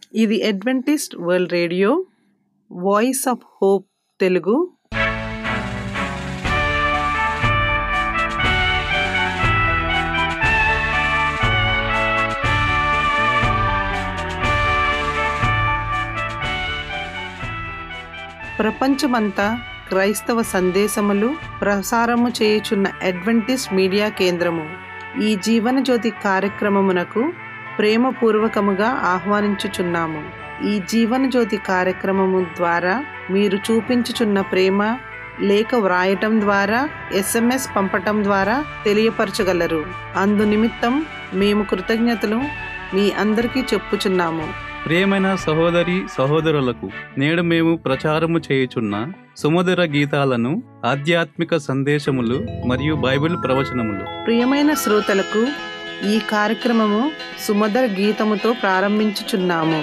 ఇది Adventist World Radio Voice of Hope Telugu ప్రపంచమంతా క్రైస్తవ సందేశములు ప్రసారము చేయుచున్న అడ్వెంటిస్ట్ మీడియా కేంద్రము ఈ జీవన జ్యోతి కార్యక్రమమునకు ప్రేమపూర్వకముగా ఆహ్వానించుచున్నాము ఈ జీవన జ్యోతి కార్యక్రమము ద్వారా మీరు చూపించుచున్న ప్రేమ లేఖ వ్రాయటం ద్వారా ఎస్ఎంఎస్ పంపటం ద్వారా తెలియపరచగలరు అందు నిమిత్తం మేము కృతజ్ఞతలు మీ అందరికీ చెప్పుచున్నాము ప్రియమైన సహోదరి సహోదరులకు నేడు మేము ప్రచారము చేయుచున్న సుమధుర గీతాలను ఆధ్యాత్మిక సందేశములు మరియు బైబిల్ ప్రవచనములు ప్రియమైన శ్రోతలకు ఈ కార్యక్రమము సుమధుర గీతముతో ప్రారంభించుచున్నాము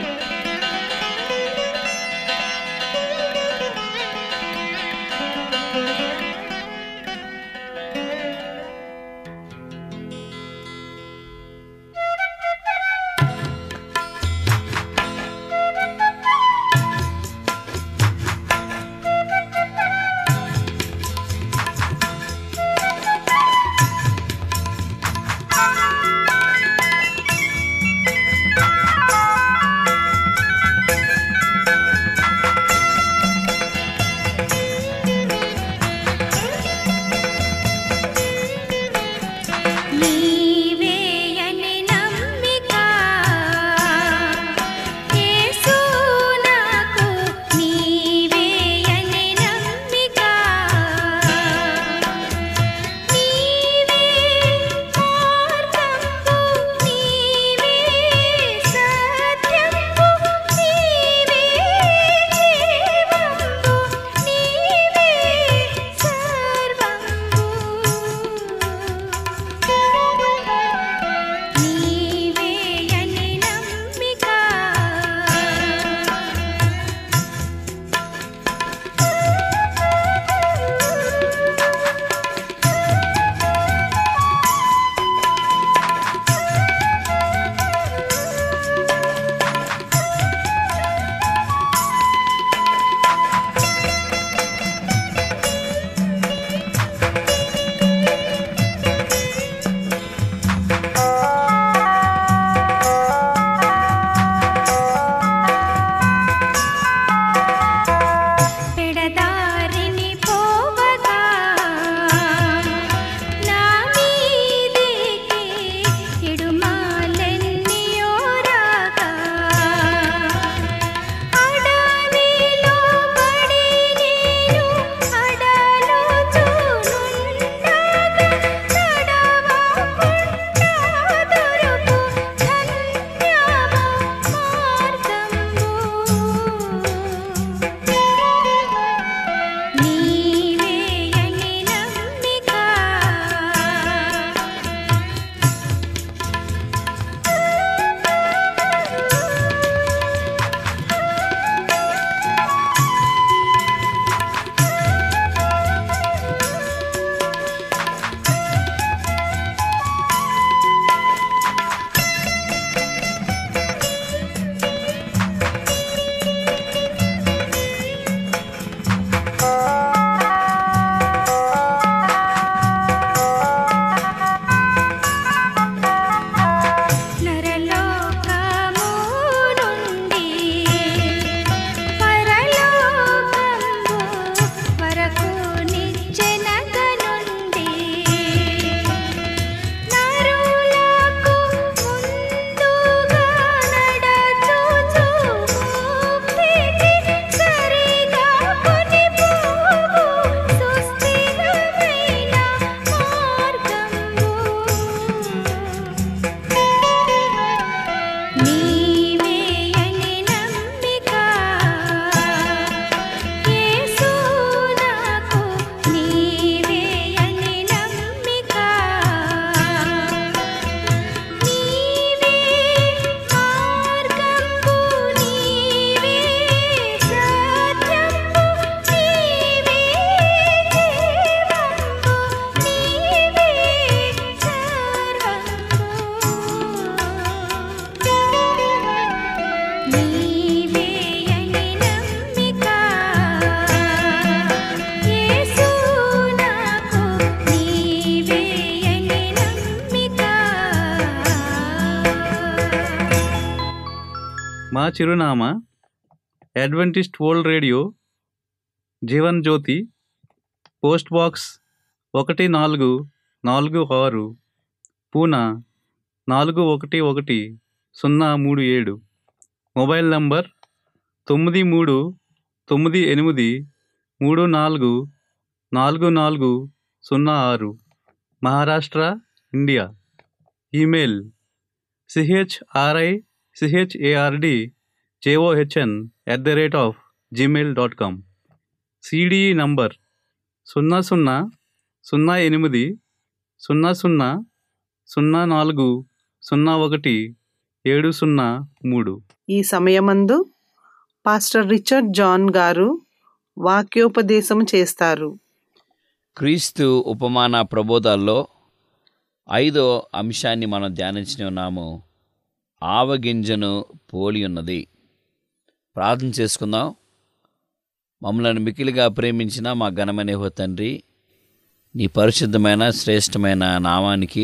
మా చిరునామా Adventist World Radio Jeevan Jyothi post box ఒకటి నాలుగు నాలుగు ఆరు పూనా నాలుగు ఒకటి ఒకటి సున్నా మూడు ఏడు మొబైల్ నంబర్ తొమ్మిది మూడు తొమ్మిది ఎనిమిది మూడు నాలుగు నాలుగు నాలుగు సున్నా ఆరు Maharashtra India email CHRI CHARD JOHN at the rate of Gmail dot com CDE number సున్నా సున్నా సున్నా ఎనిమిది సున్నా సున్నా సున్నా నాలుగు సున్నా ఒకటి ఏడు సున్నా మూడు ఈ సమయమందు పాస్టర్ రిచర్డ్ జాన్ గారు వాక్యోపదేశం చేస్తారు క్రీస్తు ఉపమాన ప్రబోధాల్లో ఐదో అంశాన్ని మనం ధ్యానించి ఉన్నాము ఆవగింజను పోలి ఉన్నది ప్రార్థన చేసుకుందాం మమ్మల్ని మికిలిగా ప్రేమించిన మా ఘనమైన యెహోవా తండ్రి నీ పరిశుద్ధమైన శ్రేష్టమైన నామానికి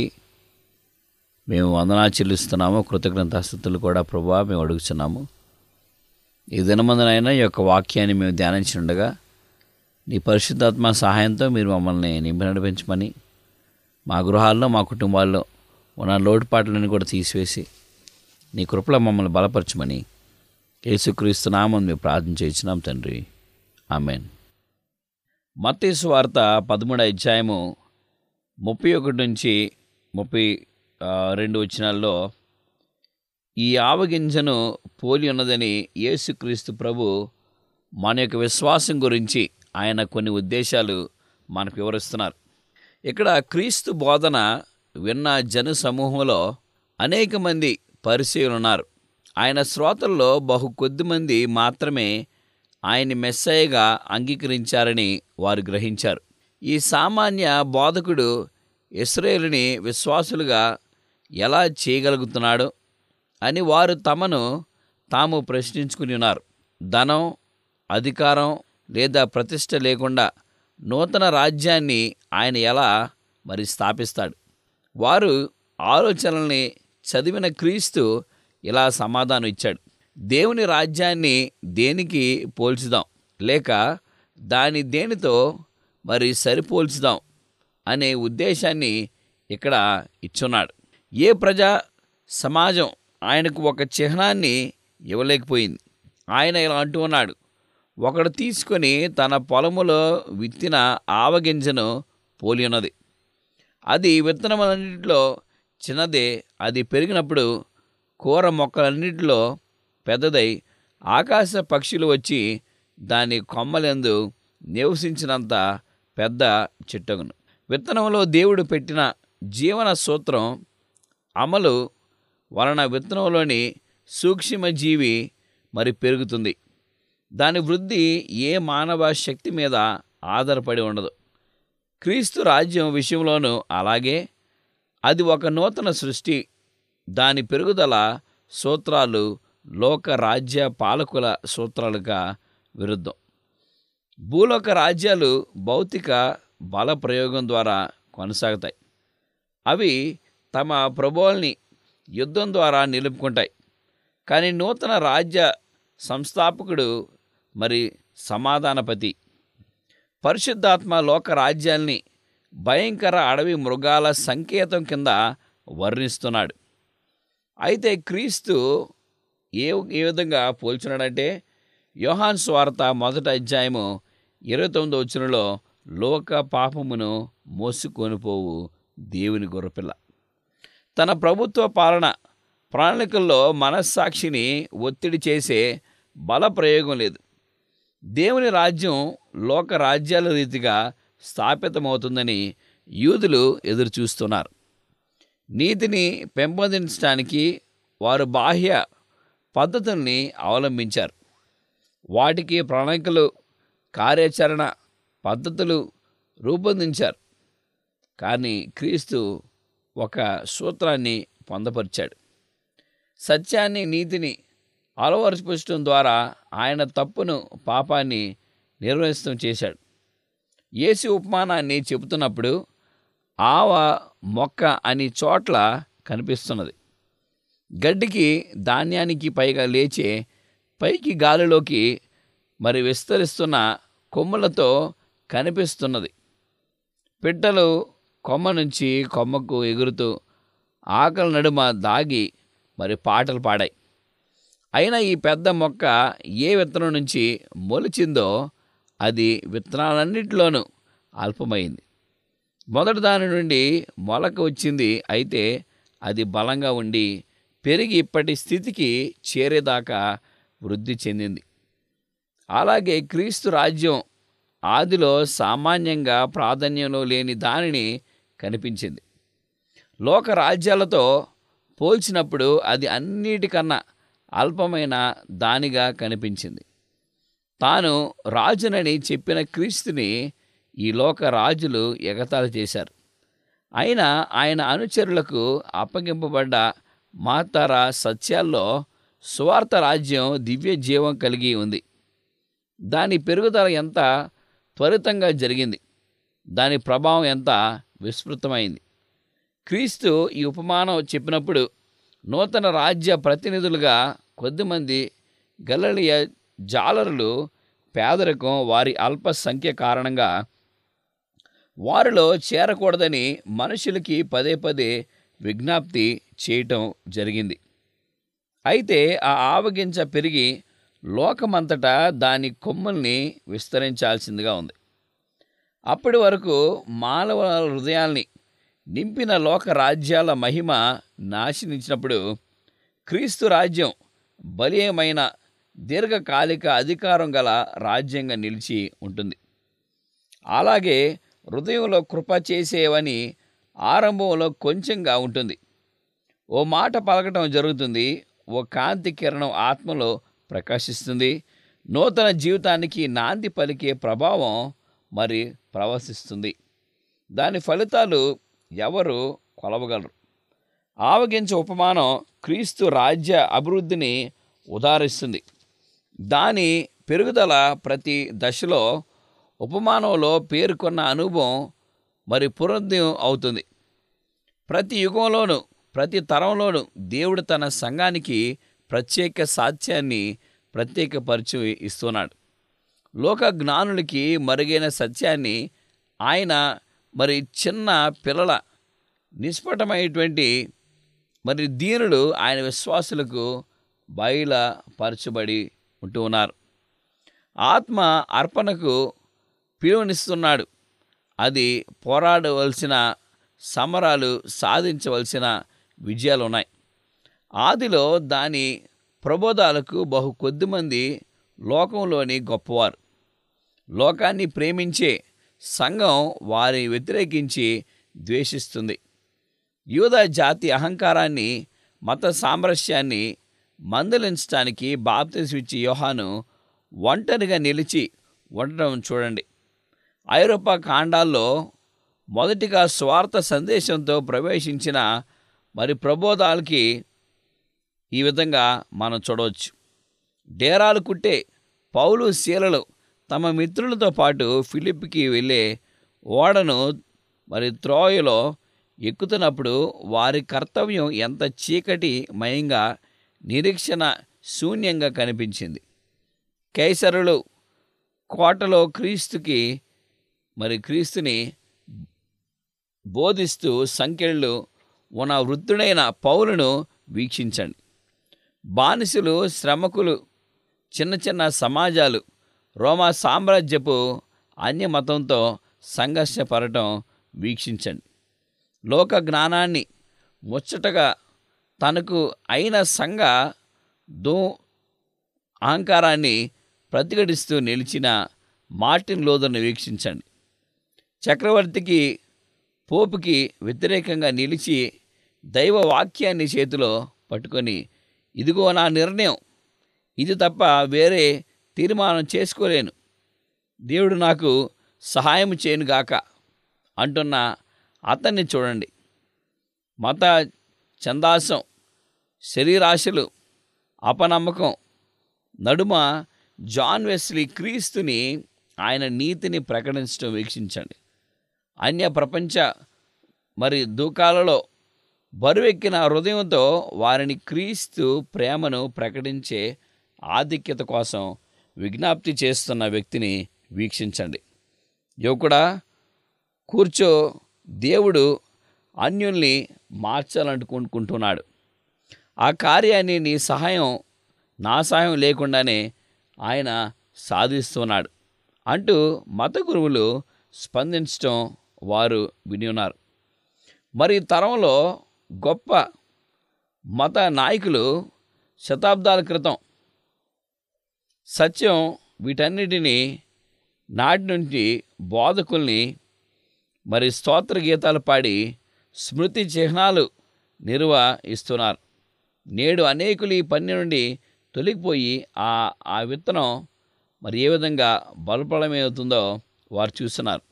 మేము వందనా చెల్లిస్తున్నాము కృతజ్ఞతాస్థుతులు కూడా ప్రభా మేము అడుగుతున్నాము ఈ దినమందునైనా ఈ యొక్క వాక్యాన్ని మేము ధ్యానించి ఉండగా నీ పరిశుద్ధాత్మ సహాయంతో మీరు మమ్మల్ని నింపి నడిపించమని మా గృహాల్లో మా కుటుంబాల్లో ఉన్న లోటుపాట్లను కూడా తీసివేసి నీ కృపలో మమ్మల్ని బలపరచమని యేసుక్రీస్తు నామం మేము ప్రార్థన చేయించినాం తండ్రి ఆమెన్ మత్తేసు వార్త పదమూడు అధ్యాయము ముప్పై ఒకటి నుంచి ముప్పై ఆ, రెండు వచనాల్లో ఈ ఆవగింజను పోలి ఉన్నదని యేసుక్రీస్తు ప్రభు మన యొక్క విశ్వాసం గురించి ఆయన కొన్ని ఉద్దేశాలు మనకు వివరిస్తున్నారు ఇక్కడ క్రీస్తు బోధన విన్న జన సమూహంలో అనేక మంది పరిచయులు ఉన్నారు ఆయన శ్రోతల్లో బహు కొద్ది మంది మాత్రమే ఆయన మెస్సయ్యగా అంగీకరించారని వారు గ్రహించారు ఈ సామాన్య బోధకుడు ఇస్రాయేలుని విశ్వాసులుగా ఎలా చేయగలుగుతున్నాడో అని వారు తమను తాము ప్రశ్నించుకుని ఉన్నారు ధనం అధికారం లేదా ప్రతిష్ట లేకుండా నూతన రాజ్యాన్ని ఆయన ఎలా మరి స్థాపిస్తాడు వారు ఆలోచనల్ని చదివిన క్రీస్తు ఇలా సమాధానం ఇచ్చాడు దేవుని రాజ్యాన్ని దేనికి పోల్చుదాం లేక దాని దేనితో మరి సరిపోల్చుదాం అనే ఉద్దేశాన్ని ఇక్కడ ఇచ్చున్నాడు ఏ ప్రజా సమాజం ఆయనకు ఒక చిహ్నాన్ని ఇవ్వలేకపోయింది ఆయన ఇలా అంటూ ఉన్నాడు ఒకడు తీసుకొని తన పొలములో విత్తిన ఆవగింజను పోలి ఉన్నది అది విత్తనములన్నింటిలో చిన్నదే అది పెరిగినప్పుడు కూర మొక్కలన్నింటిలో పెద్దదై ఆకాశ పక్షులు వచ్చి దాని కొమ్మలందు నివసించినంత పెద్ద చిట్టగును విత్తనంలో దేవుడు పెట్టిన జీవన సూత్రం అమలు వలన విత్తనంలోని సూక్ష్మజీవి మరి పెరుగుతుంది దాని వృద్ధి ఏ మానవ శక్తి మీద ఆధారపడి ఉండదు క్రీస్తు రాజ్యం విషయంలోనూ అలాగే అది ఒక నూతన సృష్టి దాని పెరుగుదల సూత్రాలు లోక రాజ్య పాలకుల సూత్రాలుగా విరుద్ధం భూలోక రాజ్యాలు భౌతిక బల ప్రయోగం ద్వారా కొనసాగుతాయి అవి తమ ప్రభువుల్ని యుద్ధం ద్వారా నిలుపుకుంటాయి కానీ నూతన రాజ్య సంస్థాపకుడు మరి సమాధానపతి పరిశుద్ధాత్మ లోక రాజ్యాల్ని భయంకర అడవి మృగాల సంకేతం కింద వర్ణిస్తున్నాడు అయితే క్రీస్తు ఏ ఏ విధంగా పోల్చున్నాడంటే యోహాన్ స్వార్త మొదటి అధ్యాయము ఇరవై తొమ్మిదో వచనంలో లోక పాపమును మోసుకొనిపోవు దేవుని గొర్రెపిల్ల తన ప్రభుత్వ పాలన ప్రణాళికల్లో మనస్సాక్షిని ఒత్తిడి చేసే బల ప్రయోగం లేదు దేవుని రాజ్యం లోక రాజ్యాల రీతిగా స్థాపితమవుతుందని యూదులు ఎదురుచూస్తున్నారు నీతిని పెంపొందించడానికి వారు బాహ్య పద్ధతుల్ని అవలంబించారు వాటికి ప్రణాళికలు కార్యాచరణ పద్ధతులు రూపొందించారు కానీ క్రీస్తు ఒక సూత్రాన్ని పొందపరిచాడు సత్యాన్ని నీతిని అలవరపరచడం ద్వారా ఆయన తప్పును పాపాన్ని నిర్వహితం చేశాడు యేసు ఉపమానాన్ని చెబుతున్నప్పుడు ఆవ మొక్క అని చోట్ల కనిపిస్తున్నది గడ్డికి ధాన్యానికి పైగా లేచే పైకి గాలిలోకి మరి విస్తరిస్తున్న కొమ్ములతో కనిపిస్తున్నది పిట్టలు కొమ్మ నుంచి కొమ్మకు ఎగురుతూ ఆకలి నడుమ దాగి మరి పాటలు పాడాయి అయినా ఈ పెద్ద మొక్క ఏ విత్తనం నుంచి మొలిచిందో అది విత్తనాలన్నింటిలోనూ అల్పమైంది మొదటి దాని నుండి మొలక వచ్చింది అయితే అది బలంగా ఉండి పెరిగి ఇప్పటి స్థితికి చేరేదాకా వృద్ధి చెందింది అలాగే క్రీస్తు రాజ్యం ఆదిలో సామాన్యంగా ప్రాధాన్యంలో లేని దానిని కనిపించింది లోక రాజ్యాలతో పోల్చినప్పుడు అది అన్నిటికన్నా అల్పమైన దానిగా కనిపించింది తాను రాజునని చెప్పిన క్రీస్తుని ఈ లోక రాజులు ఎగతాళి చేశారు అయినా ఆయన అనుచరులకు అప్పగింపబడ్డ మహత్తర సత్యాల్లో సువార్త రాజ్యం దివ్య జీవం కలిగి ఉంది దాని పెరుగుదల ఎంత త్వరితంగా జరిగింది దాని ప్రభావం ఎంత విస్తృతమైంది క్రీస్తు ఈ ఉపమానం చెప్పినప్పుడు నూతన రాజ్య ప్రతినిధులుగా కొద్దిమంది గలలియ జాలరులు పేదరికం వారి అల్ప సంఖ్య కారణంగా వారిలో చేరకూడదని మనుషులకి పదే పదే విజ్ఞప్తి చేయటం జరిగింది అయితే ఆ ఆవగింజ పెరిగి లోకమంతటా దాని కొమ్ముల్ని విస్తరించాల్సిందిగా ఉంది అప్పటి వరకు మానవ హృదయాల్ని నింపిన లోక రాజ్యాల మహిమ నాశనించినప్పుడు క్రీస్తు రాజ్యం బలీయమైన దీర్ఘకాలిక అధికారం గల రాజ్యంగా నిలిచి ఉంటుంది అలాగే హృదయంలో కృప చేసేవని ఆరంభంలో కొంచెంగా ఉంటుంది ఓ మాట పలకటం జరుగుతుంది ఓ కాంతి కిరణం ఆత్మలో ప్రకాశిస్తుంది నూతన జీవితానికి నాంది పలికే ప్రభావం మరి ప్రవశిస్తుంది దాని ఫలితాలు ఎవరు కొలవగలరు ఆవగించే ఉపమానం క్రీస్తు రాజ్య అభివృద్ధిని ఉదాహరిస్తుంది దాని పెరుగుదల ప్రతి దశలో ఉపమానంలో పేర్కొన్న అనుభవం మరి పునరుద్ధం అవుతుంది ప్రతి యుగంలోనూ ప్రతి తరంలోనూ దేవుడు తన సంఘానికి ప్రత్యేక సాత్యాన్ని ప్రత్యేకపరిచి ఇస్తున్నాడు లోక జ్ఞానులకి మరుగైన సత్యాన్ని ఆయన మరి చిన్న పిల్లల నిష్పటమైనటువంటి మరి దీనులు ఆయన విశ్వాసులకు బయలుపరచబడి ఉంటూ ఉన్నారు ఆత్మ అర్పణకు పిలువనిస్తున్నాడు అది పోరాడవలసిన సమరాలు సాధించవలసిన విజయాలు ఉన్నాయి ఆదిలో దాని ప్రబోధాలకు బహు కొద్దిమంది లోకంలోని గొప్పవారు లోకాన్ని ప్రేమించే సంఘం వారి వ్యతిరేకించి ద్వేషిస్తుంది యూద జాతి అహంకారాన్ని మత సామరస్యాన్ని మందలించడానికి బాప్తిస్మిచ్చి యోహాను ఒంటరిగా నిలిచి ఉండటం చూడండి ఐరోపా ఖాండాల్లో మొదటిగా స్వార్థ సందేశంతో ప్రవేశించిన మరి ప్రబోధాలకి ఈ విధంగా మనం చూడవచ్చు డేరాలు కుట్టే పౌలు శీలలు తమ మిత్రులతో పాటు ఫిలిప్కి వెళ్ళే ఓడను మరి త్రోయలో ఎక్కుతున్నప్పుడు వారి కర్తవ్యం ఎంత చీకటి మయంగా నిరీక్షణ శూన్యంగా కనిపించింది కైసరులు కోటలో క్రీస్తుకి మరి క్రీస్తుని బోధిస్తూ సంఖ్యలు ఉన్న వృద్ధుడైన పౌరును వీక్షించండి బానిసలు శ్రమకులు చిన్న చిన్న సమాజాలు రోమా సామ్రాజ్యపు అన్య మతంతో సంఘర్షపడటం వీక్షించండి లోక జ్ఞానాన్ని ముచ్చటగా తనకు అయిన సంఘ దో అహంకారాన్ని ప్రతిఘటిస్తూ నిలిచిన మార్టిన్ లోదర్ను వీక్షించండి చక్రవర్తికి పోపుకి వ్యతిరేకంగా నిలిచి దైవ వాక్యాన్ని చేతిలో పట్టుకొని ఇదిగో నా నిర్ణయం ఇది తప్ప వేరే తీర్మానం చేసుకోలేను దేవుడు నాకు సహాయం చేయనుగాక అంటున్న అతన్ని చూడండి మత చందాసం శరీరాశలు అపనమ్మకం నడుమ జాన్ వెస్లీ క్రీస్తుని ఆయన నీతిని ప్రకటించడం వీక్షించండి అన్య ప్రపంచ మరి దూకాలలో బరువెక్కిన హృదయంతో వారిని క్రీస్తు ప్రేమను ప్రకటించే ఆధిక్యత కోసం విజ్ఞప్తి చేస్తున్న వ్యక్తిని వీక్షించండి యువకుడా కూర్చో దేవుడు అన్యుల్ని మార్చాలనుకుంటున్నాడు ఆ కార్యాన్ని నీ సహాయం నా సహాయం లేకుండానే ఆయన సాధిస్తున్నాడు అంటూ మత గురువులు స్పందించడం వారు విని ఉన్నారు మరి ఈ తరంలో గొప్ప మత నాయకులు శతాబ్దాల క్రితం సత్యం వీటన్నిటినీ నాటి నుండి బోధకుల్ని మరి స్తోత్ర గీతాలు పాడి స్మృతి చిహ్నాలు నిర్వహిస్తున్నారు నేడు అనేకులు ఈ పని నుండి తొలగిపోయి ఆ ఆ విత్తనం మరి ఏ విధంగా బలపడమవుతుందో వారు చూస్తున్నారు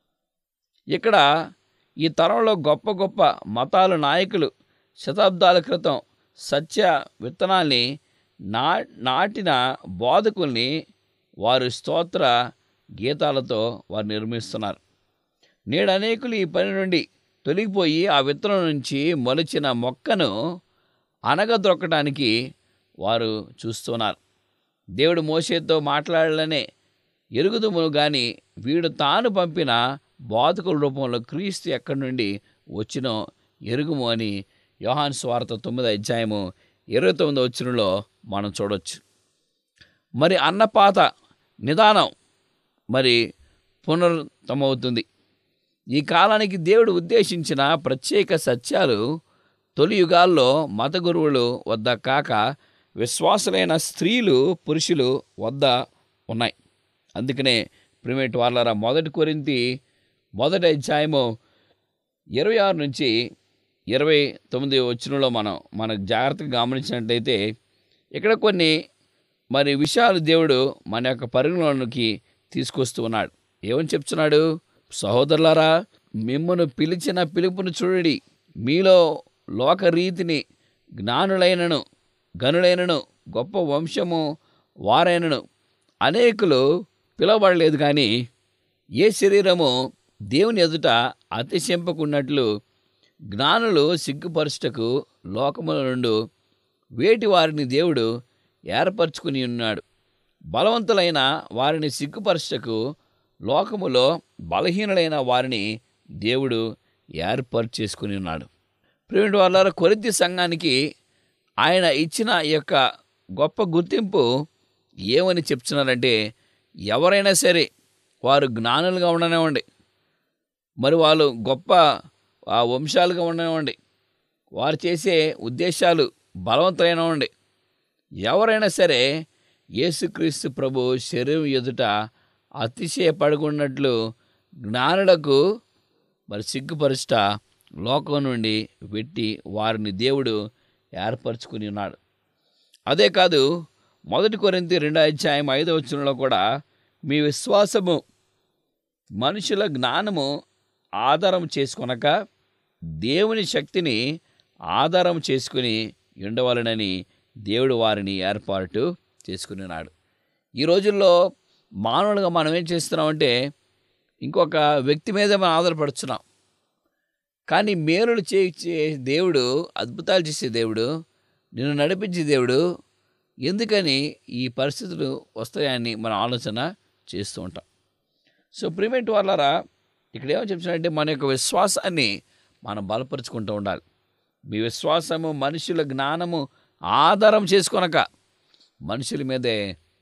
ఇక్కడ ఈ తరంలో గొప్ప గొప్ప మతాల నాయకులు శతాబ్దాల క్రితం సత్య విత్తనాల్ని నా నాటిన బోధకుల్ని వారు స్తోత్ర గీతాలతో వారు నిర్మిస్తున్నారు నేడు అనేకులు ఈ పని నుండి తొలగిపోయి ఆ విత్తనం నుంచి మొలిచిన మొక్కను అనగదొక్కడానికి వారు చూస్తున్నారు దేవుడు మోసేతో మాట్లాడాలనే ఎరుగుదుము కానీ వీడు తాను పంపిన బాధకుల రూపంలో క్రీస్తు ఎక్కడి నుండి వచ్చినో ఎరుగుము అని యోహాన్ స్వార్థ తొమ్మిది అధ్యాయము ఇరవై తొమ్మిది వచ్చినలో మనం చూడవచ్చు మరి అన్నపాత నిదానం మరి పునరుతమవుతుంది ఈ కాలానికి దేవుడు ఉద్దేశించిన ప్రత్యేక సత్యాలు తొలి యుగాల్లో మత గురువులు వద్ద కాక విశ్వాసులైన స్త్రీలు పురుషులు వద్ద ఉన్నాయి అందుకనే ప్రిమేట్ వాళ్ళరా మొదటి కొరింతి మొదటి అధ్యాయము ఇరవై ఆరు నుంచి ఇరవై తొమ్మిది వచ్చినలో మనం మనకు జాగ్రత్తగా గమనించినట్లయితే ఇక్కడ కొన్ని మరి విషయాలు దేవుడు మన యొక్క పరిగణలోనికి తీసుకొస్తూ ఉన్నాడు ఏమని చెప్తున్నాడు సహోదరులారా మిమ్మను పిలిచిన పిలుపును చూడండి మీలో లోకరీతిని జ్ఞానులైనను గనులైనను గొప్ప వంశము వారైనను అనేకులు పిలవబడలేదు కానీ ఏ శరీరము దేవుని ఎదుట అతిశింపకున్నట్లు జ్ఞానులు సిగ్గుపరచుటకు లోకముల నుండి వేటి వారిని దేవుడు ఏర్పరచుకుని ఉన్నాడు బలవంతులైన వారిని సిగ్గుపరచుటకు లోకములో బలహీనులైన వారిని దేవుడు ఏర్పాటు చేసుకుని ఉన్నాడు ప్రేమిటి వాళ్ళ కొరింథీ సంఘానికి ఆయన ఇచ్చిన ఈ యొక్క గొప్ప గుర్తింపు ఏమని చెప్తున్నారంటే ఎవరైనా సరే వారు జ్ఞానులుగా ఉండనివ్వండి మరి వాళ్ళు గొప్ప ఆ వంశాలుగా ఉండనివ్వండి వారు చేసే ఉద్దేశాలు బలవంతులైనవ్వండి ఎవరైనా సరే యేసుక్రీస్తు ప్రభు శరీరం ఎదుట అతిశయపడకున్నట్లు జ్ఞానులకు మరి సిగ్గుపరుచుట లోకం నుండి పెట్టి వారిని దేవుడు ఏర్పరచుకుని ఉన్నాడు అదే కాదు మొదటి కొరింతి రెండో అధ్యాయం ఐదో వచనంలో కూడా మీ విశ్వాసము మనుషుల జ్ఞానము ఆధారం చేసుకొనక దేవుని శక్తిని ఆధారం చేసుకుని ఉండవలనని దేవుడు వారిని ఏర్పాటు చేసుకుని ఉన్నాడు ఈ రోజుల్లో మానవులుగా మనం ఏం చేస్తున్నామంటే ఇంకొక వ్యక్తి మీద మనం ఆధారపడుతున్నాం కానీ మేలులు చేసే దేవుడు అద్భుతాలు చేసే దేవుడు నిన్ను నడిపించే దేవుడు ఎందుకని ఈ పరిస్థితులు వస్తాయని మన ఆలోచన చేస్తూ ఉంటాం సో ప్రిమెంట్ వాళ్ళరా ఇక్కడ ఏమో చెప్తున్నారంటే మన యొక్క విశ్వాసాన్ని మనం బలపరుచుకుంటూ ఉండాలి మీ విశ్వాసము మనుషుల జ్ఞానము ఆధారం చేసుకొనక మనుషుల మీదే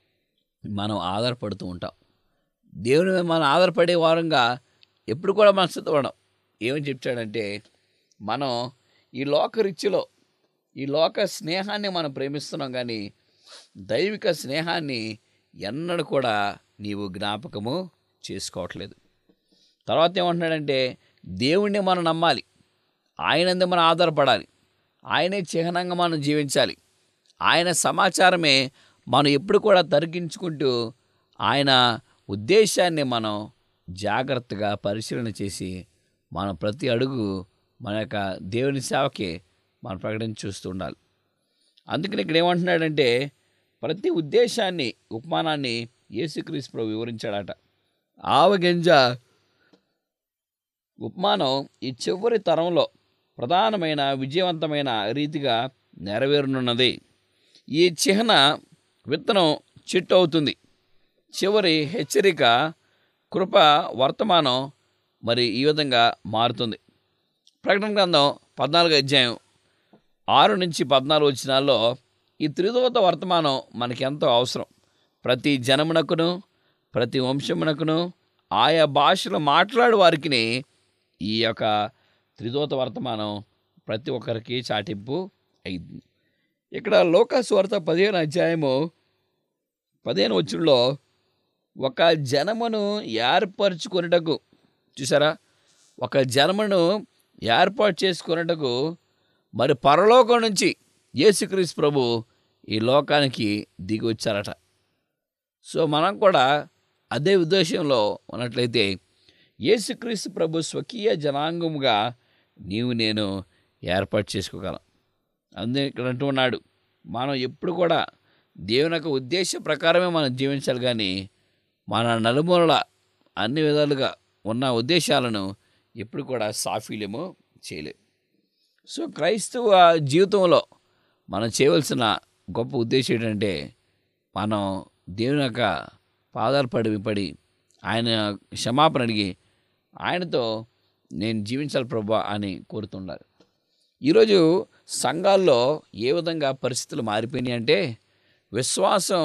మనం ఆధారపడుతూ ఉంటాం దేవుని మీద మనం ఆధారపడే వారంగా ఎప్పుడు కూడా మనం సిద్ధపడం ఏమని చెప్తాడంటే మనం ఈ లోక రిచ్చిలో ఈ లోక స్నేహాన్ని మనం ప్రేమిస్తున్నాం కానీ దైవిక స్నేహాన్ని ఎన్నడూ కూడా నీవు జ్ఞాపకము చేసుకోవట్లేదు తర్వాత ఏమంటున్నాడంటే దేవుణ్ణి మనం నమ్మాలి ఆయనందే మనం ఆధారపడాలి ఆయనే చిహ్నంగా మనం జీవించాలి ఆయన సమాచారమే మనం ఎప్పుడు కూడా తరిగించుకుంటూ ఆయన ఉద్దేశాన్ని మనం జాగ్రత్తగా పరిశీలన చేసి మనం ప్రతి అడుగు మన యొక్క దేవుని సేవకి మనం ప్రకటించి చూస్తూ ఉండాలి అందుకని ఇక్కడ ఏమంటున్నాడంటే ప్రతి ఉద్దేశాన్ని ఉపమానాన్ని యేసుక్రీస్తు ప్రభు వివరించాడట ఆవగింజ ఉపమానం ఈ చివరి తరంలో ప్రధానమైన విజయవంతమైన రీతిగా నెరవేరనున్నది ఈ చిహ్న విత్తనం చెట్టు అవుతుంది చివరి హెచ్చరిక కృప వర్తమానం మరి ఈ విధంగా మారుతుంది ప్రకటన గ్రంథం పద్నాలుగు అధ్యాయం ఆరు నుంచి పద్నాలుగు వచ్చినాల్లో ఈ త్రిదోత వర్తమానం మనకి ఎంతో అవసరం ప్రతి జనమునకును ప్రతి వంశమునకును ఆయా భాషలు మాట్లాడు వారికి ఈ యొక్క త్రిదోత వర్తమానం ప్రతి ఒక్కరికి చాటింపు అయింది ఇక్కడ లోకాసు వార్త పదిహేను అధ్యాయము పదిహేను వచ్చుల్లో ఒక జనమును ఏర్పరచుకొనుటకు చూసారా ఒక జనమును ఏర్పాటు చేసుకున్నటకు మరి పరలోకం నుంచి యేసుక్రీస్తు ప్రభు ఈ లోకానికి దిగి వచ్చారట సో మనం కూడా అదే ఉద్దేశంలో ఉన్నట్లయితే యేసుక్రీస్తు ప్రభు స్వకీయ జనాంగముగా నీవు నేను ఏర్పాటు చేసుకోగలం అందుకే ఇక్కడ అంటూ ఉన్నాడు మనం ఎప్పుడు కూడా దేవుని యొక్క ఉద్దేశ ప్రకారమే మనం జీవించాలి కానీ మన నలుమూలల అన్ని విధాలుగా ఉన్న ఉద్దేశాలను ఎప్పుడు కూడా సాఫీలేమో చేయలేము సో క్రైస్తవ జీవితంలో మనం చేయవలసిన గొప్ప ఉద్దేశం ఏంటంటే మనం దేవుని యొక్క పాదాలు పడి పడి ఆయన క్షమాపణ అడిగి ఆయనతో నేను జీవించాలి ప్రభా అని కోరుతున్నారు ఈరోజు సంఘాల్లో ఏ విధంగా పరిస్థితులు మారిపోయినాయి అంటే విశ్వాసం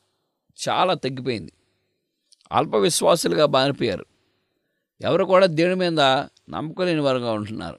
చాలా తగ్గిపోయింది అల్ప విశ్వాసులుగా మారిపోయారు ఎవరు కూడా దేవుని మీద నమ్మకం లేని వారుగా ఉంటున్నారు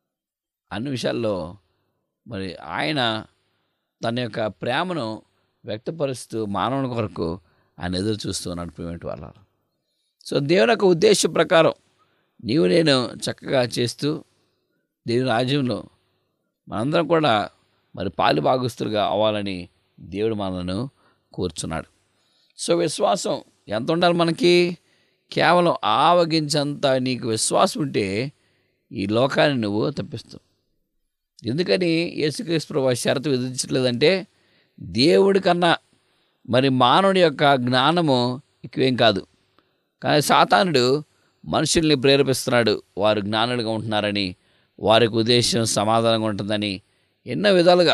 అన్ని విషయాల్లో మరి ఆయన తన యొక్క ప్రేమను వ్యక్తపరుస్తూ మానవుని కొరకు ఆయన ఎదురు చూస్తూ నడిపేటువంటి వాళ్ళు సో దేవుని యొక్క ఉద్దేశం ప్రకారం నీవు నేను చక్కగా చేస్తూ దేవుని రాజ్యంలో మనందరం కూడా మరి పాలు భాగస్తులుగా అవ్వాలని దేవుడు మనను కోరుచున్నాడు సో విశ్వాసం ఎంత ఉండాలి మనకి కేవలం ఆవగించంత నీకు విశ్వాసం ఉంటే ఈ లోకాన్ని నువ్వు తప్పిస్తావు ఎందుకని యేసుక్రీస్తు ప్రభు షరతు విధించట్లేదంటే దేవుడి కన్నా మరి మానవుడి యొక్క జ్ఞానము ఎక్కువేం కాదు కానీ సాతానుడు మనుషుల్ని ప్రేరేపిస్తున్నాడు వారు జ్ఞానులుగా ఉంటున్నారని వారికి ఉద్దేశం సమాధానంగా ఉంటుందని ఎన్నో విధాలుగా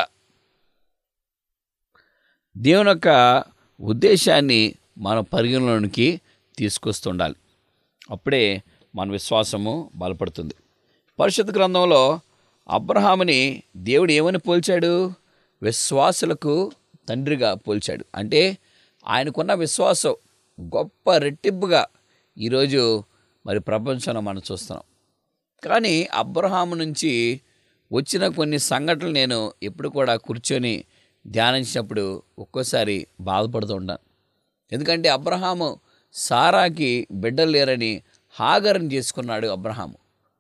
దేవుని యొక్క ఉద్దేశాన్ని మన పరిగణలోనికి తీసుకొస్తుండాలి అప్పుడే మన విశ్వాసము బలపడుతుంది పరిశుద్ధ గ్రంథంలో అబ్రహాముని దేవుడు ఏమని పోల్చాడు విశ్వాసులకు తండ్రిగా పోల్చాడు అంటే ఆయనకున్న విశ్వాసం గొప్ప రెట్టింపుగా ఈరోజు మరి ప్రపంచంలో మనం చూస్తున్నాం కానీ అబ్రహాము నుంచి వచ్చిన కొన్ని సంఘటనలు నేను ఎప్పుడు కూడా కూర్చొని ధ్యానించినప్పుడు ఒక్కోసారి బాధపడుతూ ఉంటాను ఎందుకంటే అబ్రహాము సారాకి బిడ్డలు లేరని హాగరం చేసుకున్నాడు అబ్రహాము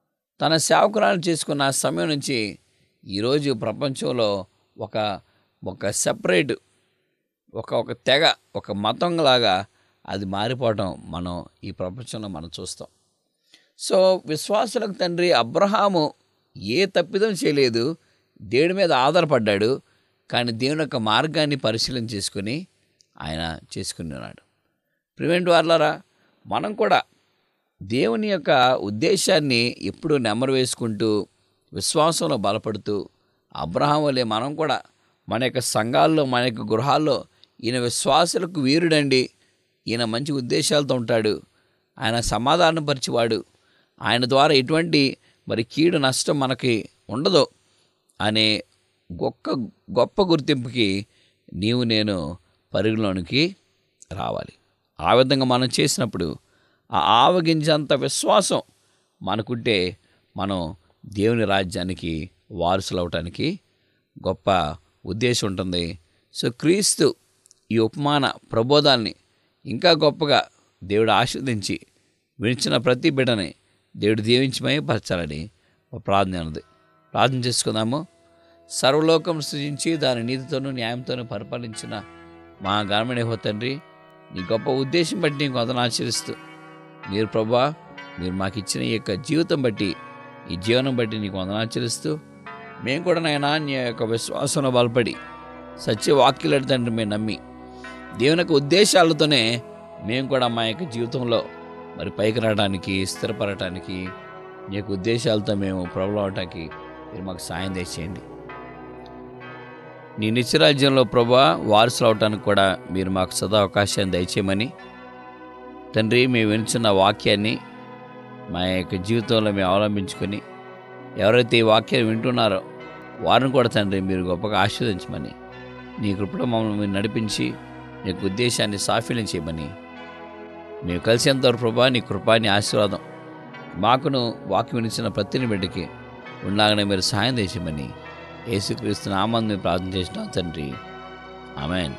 తన సేవకురాలను చేసుకున్న సమయం నుంచి ఈరోజు ప్రపంచంలో ఒక ఒక సెపరేట్ ఒక ఒక తెగ ఒక మతంలాగా అది మారిపోవటం మనం ఈ ప్రపంచంలో మనం చూస్తాం సో విశ్వాసులకు తండ్రి అబ్రహాము ఏ తప్పిదం చేయలేదు దేవుడి మీద ఆధారపడ్డాడు కానీ దేవుని యొక్క మార్గాన్ని పరిశీలన చేసుకుని ఆయన చేసుకున్నాడు ప్రివెంట్ వాళ్ళరా మనం కూడా దేవుని యొక్క ఉద్దేశాన్ని ఎప్పుడూ నెమరు వేసుకుంటూ విశ్వాసంలో బలపడుతూ అబ్రహాం వలె మనం కూడా మన యొక్క సంఘాల్లో మన యొక్క గృహాల్లో ఈయన విశ్వాసులకు వీరుడండి ఈయన మంచి ఉద్దేశాలతో ఉంటాడు ఆయన సమాధానపరిచేవాడు ఆయన ద్వారా ఎటువంటి మరి కీడు నష్టం మనకి ఉండదు అనే గొప్ప గొప్ప గుర్తింపుకి నీవు నేను పరిగణలోనికి రావాలి ఆ విధంగా మనం చేసినప్పుడు ఆ ఆవగించేంత విశ్వాసం మనకుంటే మనం దేవుని రాజ్యానికి వారసులు అవటానికి గొప్ప ఉద్దేశం ఉంటుంది సో క్రీస్తు ఈ ఉపమాన ప్రబోధాల్ని ఇంకా గొప్పగా దేవుడు ఆస్వాదించి విడిచిన ప్రతి బిడ్డని దేవుడు దీవించమై పరచాలని ఒక ప్రార్థన ఉన్నది ప్రార్థన చేసుకుందాము సర్వలోకం సృజించి దాని నీతితోనూ న్యాయంతోనూ పరిపాలించిన మా గణమణి తండ్రి నీ గొప్ప ఉద్దేశం బట్టి నీకు అతను ఆచరిస్తూ మీరు ప్రభా మీరు మాకు ఇచ్చిన ఈ యొక్క జీవితం బట్టి ఈ జీవనం బట్టి నీకు వందనాచరిస్తూ మేము కూడా నాయనా నీ యొక్క విశ్వాసంలో బలపడి సత్యవాక్యులు తండ్రి మేము నమ్మి దేవుని యొక్క ఉద్దేశాలతోనే మేము కూడా మా యొక్క జీవితంలో మరి పైకి రావడానికి స్థిరపడటానికి నీ యొక్క ఉద్దేశాలతో మేము ప్రబలవటానికి మీరు మాకు సాయం దయచేయండి నీ నిత్యరాజ్యంలో ప్రభా వారసులు అవటానికి కూడా మీరు మాకు సదా అవకాశాన్ని దయచేయమని తండ్రి మేము వినిచున్న వాక్యాన్ని మా యొక్క జీవితంలో మేము అవలంబించుకొని ఎవరైతే ఈ వాక్యాన్ని వింటున్నారో వారిని కూడా తండ్రి మీరు గొప్పగా ఆశీర్వదించమని నీ కృపలో మమ్మల్ని మీరు నడిపించి నీ యొక్క ఉద్దేశాన్ని సాఫీల్యం చేయమని మేము కలిసేంతవరకు ప్రభా నీ కృపాని ఆశీర్వాదం మాకును వాక్యం వినిచిన ప్రతిని బిడ్డకి ఉండగానే మీరు సహాయం చేసేయమని యేసుక్రీస్తు నామాన్ని మేము ప్రార్థన చేసినాం తండ్రి ఆమెన్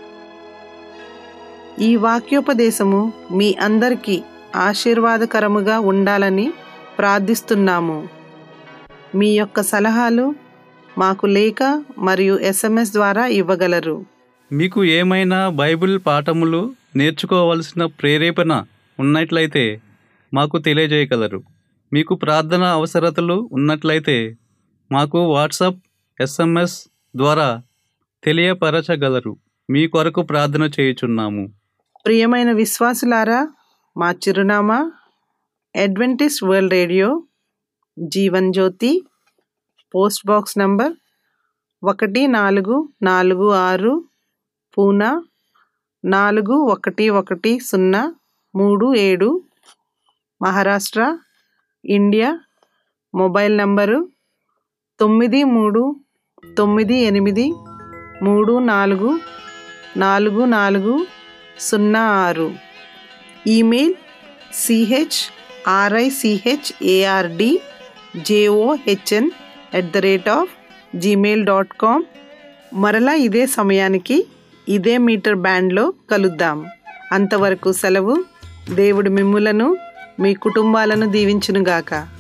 ఈ వాక్యోపదేశము మీ అందరికీ ఆశీర్వాదకరముగా ఉండాలని ప్రార్థిస్తున్నాము మీ యొక్క సలహాలు మాకు లేఖ మరియు ఎస్ఎంఎస్ ద్వారా ఇవ్వగలరు మీకు ఏమైనా బైబిల్ పాఠములు నేర్చుకోవలసిన ప్రేరేపణ ఉన్నట్లయితే మాకు తెలియజేయగలరు మీకు ప్రార్థన అవసరతలు ఉన్నట్లయితే మాకు వాట్సాప్ ఎస్ఎంఎస్ ద్వారా తెలియపరచగలరు మీ కొరకు ప్రార్థన చేయుచున్నాము ప్రియమైన విశ్వాసులారా మా చిరునామా Adventist World Radio Jeevan Jyothi post box number ఒకటి నాలుగు నాలుగు ఆరు పూనా నాలుగు ఒకటి ఒకటి సున్నా మూడు ఏడు మహారాష్ట్ర ఇండియా మొబైల్ నంబరు తొమ్మిది మూడు తొమ్మిది ఎనిమిది మూడు నాలుగు నాలుగు నాలుగు సున్నా ఆరు email CH RICH ARD JOHN at the rate of Gmail dot com మరలా ఇదే సమయానికి ఇదే మీటర్ బ్యాండ్లో కలుద్దాం అంతవరకు సెలవు దేవుడు మిమ్ములను మీ కుటుంబాలను దీవించునుగాక